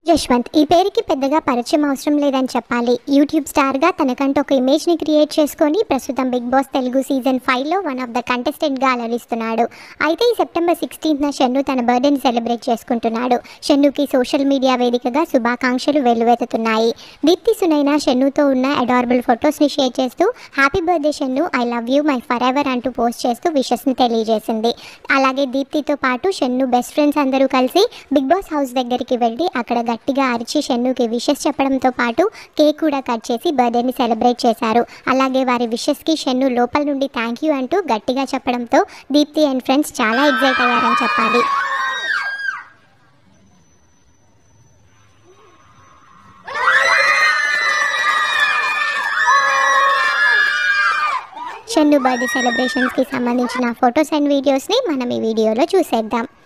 యశ్వంత్ ఈ పేరుకి పెద్దగా పరిచయం అవసరం లేదని చెప్పాలి యూట్యూబ్ స్టార్గా తనకంటూ ఒక ఇమేజ్ని క్రియేట్ చేసుకొని ప్రస్తుతం బిగ్ బాస్ తెలుగు సీజన్ ఫైవ్లో వన్ ఆఫ్ ద కంటెస్టెంట్గా అలరిస్తున్నాడు అయితే ఈ సెప్టెంబర్ సిక్స్టీన్త్న షన్ను తన బర్త్డేని సెలబ్రేట్ చేసుకుంటున్నాడు షన్నుకి సోషల్ మీడియా వేదికగా శుభాకాంక్షలు వెల్లువెత్తుతున్నాయి దీప్తి సునైన షన్నుతో ఉన్న అడారబుల్ ఫొటోస్ని షేర్ చేస్తూ happy birthday Shannu I love you my forever అంటూ పోస్ట్ చేస్తూ విషెస్ని తెలియజేసింది అలాగే దీప్తితో పాటు షన్ను బెస్ట్ ఫ్రెండ్స్ అందరూ కలిసి బిగ్ బాస్ హౌస్ దగ్గరికి వెళ్ళి అక్కడ గట్టిగా అరిచి షన్నుకి విషెస్ చెప్పడంతో పాటు కేక్ కూడా కట్ చేసి బర్త్డేని సెలబ్రేట్ చేశారు అలాగే వారి విషెస్కి షన్ను లోపల నుండి థ్యాంక్ యూ అంటూ గట్టిగా చెప్పడంతో దీప్తి అండ్ ఫ్రెండ్స్ చాలా ఎగ్జైట్ అయ్యారని చెప్పాలి షన్ను బర్త్డే సెలబ్రేషన్స్కి సంబంధించిన ఫొటోస్ అండ్ వీడియోస్ని మనం ఈ వీడియోలో చూసేద్దాం